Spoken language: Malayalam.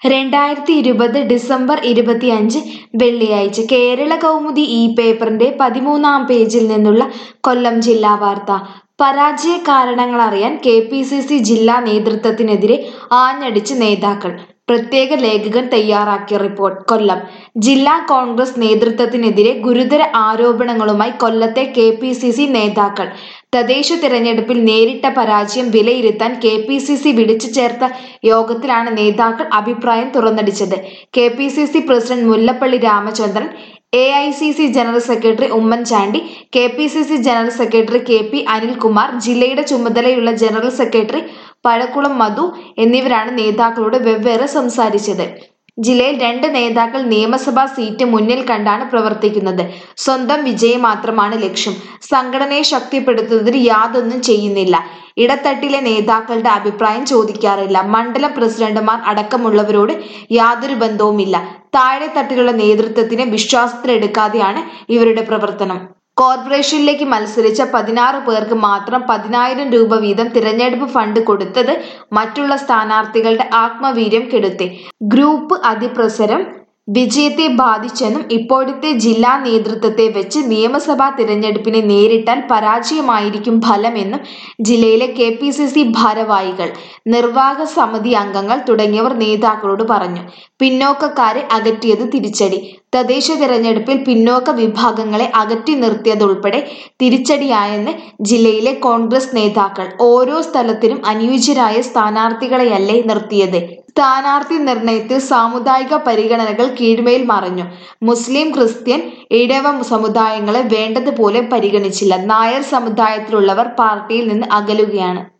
രണ്ടായിരത്തി ഇരുപത് ഡിസംബർ ഇരുപത്തിയഞ്ച് വെള്ളിയാഴ്ച കേരള കൗമുദി ഈ പേപ്പറിന്റെ പതിമൂന്നാം പേജിൽ നിന്നുള്ള കൊല്ലം ജില്ലാ വാർത്ത പരാജയ കാരണങ്ങളറിയാൻ കെ പി സി സി ജില്ലാ നേതൃത്വത്തിനെതിരെ ആഞ്ഞടിച്ച് നേതാക്കൾ പ്രത്യേക ലേഖകൻ തയ്യാറാക്കിയ റിപ്പോർട്ട് കൊല്ലം ജില്ലാ കോൺഗ്രസ് നേതൃത്വത്തിനെതിരെ ഗുരുതര ആരോപണങ്ങളുമായി കൊല്ലത്തെ കെ പി സി സി നേതാക്കൾ തദ്ദേശ തിരഞ്ഞെടുപ്പിൽ നേരിട്ട പരാജയം വിലയിരുത്താൻ കെ പി സി സി വിളിച്ചു ചേർത്ത യോഗത്തിലാണ് നേതാക്കൾ അഭിപ്രായം തുറന്നടിച്ചത് K P C C president Mullappally Ramachandran A I C C general secretary Oommen Chandy K P C C general secretary K P Anilkumar ജില്ലയുടെ ചുമതലയുള്ള ജനറൽ സെക്രട്ടറി പഴക്കുളം മധു എന്നിവരാണ് നേതാക്കളോട് വെവ്വേറെ സംസാരിച്ചത് ജില്ലയിൽ രണ്ട് നേതാക്കൾ നിയമസഭാ സീറ്റ് മുന്നിൽ കണ്ടാണ് പ്രവർത്തിക്കുന്നത് സ്വന്തം വിജയം മാത്രമാണ് ലക്ഷ്യം സംഘടനയെ ശക്തിപ്പെടുത്തുന്നതിന് യാതൊന്നും ചെയ്യുന്നില്ല ഇടത്തട്ടിലെ നേതാക്കളുടെ അഭിപ്രായം ചോദിക്കാറില്ല മണ്ഡലം പ്രസിഡന്റുമാർ അടക്കമുള്ളവരോട് യാതൊരു ബന്ധവുമില്ല താഴെ തട്ടിലുള്ള നേതൃത്വത്തിനെ വിശ്വാസത്തിലെടുക്കാതെയാണ് ഇവരുടെ പ്രവർത്തനം കോർപ്പറേഷനിലേക്ക് മത്സരിച്ച പതിനാറ് പേർക്ക് മാത്രം പതിനായിരം രൂപ വീതം തിരഞ്ഞെടുപ്പ് ഫണ്ട് കൊടുത്തത് മറ്റുള്ള സ്ഥാനാർത്ഥികളുടെ ആത്മവീര്യം കെടുത്തി ഗ്രൂപ്പ് അതിപ്രസരം വിജയത്തെ ബാധിച്ചെന്നും ഇപ്പോഴത്തെ ജില്ലാ നേതൃത്വത്തെ വെച്ച് നിയമസഭാ തിരഞ്ഞെടുപ്പിനെ നേരിട്ടാൽ പരാജയമായിരിക്കും ഫലമെന്നും ജില്ലയിലെ കെ പി സി സി ഭാരവാഹികൾ നിർവാഹക സമിതി അംഗങ്ങൾ തുടങ്ങിയവർ നേതാക്കളോട് പറഞ്ഞു പിന്നോക്കക്കാരെ അകറ്റിയത് തിരിച്ചടി തദ്ദേശ തിരഞ്ഞെടുപ്പിൽ പിന്നോക്ക വിഭാഗങ്ങളെ അകറ്റി നിർത്തിയതുൾപ്പെടെ തിരിച്ചടിയായെന്ന് ജില്ലയിലെ കോൺഗ്രസ് നേതാക്കൾ ഓരോ സ്ഥലത്തിനും അനുയോജ്യരായ സ്ഥാനാർത്ഥികളെയല്ലേ നിർത്തിയത് സ്ഥാനാർത്ഥി നിർണയത്തിൽ സാമുദായിക പരിഗണനകൾ കീഴ്മേൽ മറഞ്ഞു മുസ്ലിം ക്രിസ്ത്യൻ ഇടവ സമുദായങ്ങളെ വേണ്ടതുപോലെ പരിഗണിച്ചില്ല നായർ സമുദായത്തിലുള്ളവർ പാർട്ടിയിൽ നിന്ന് അകലുകയാണ്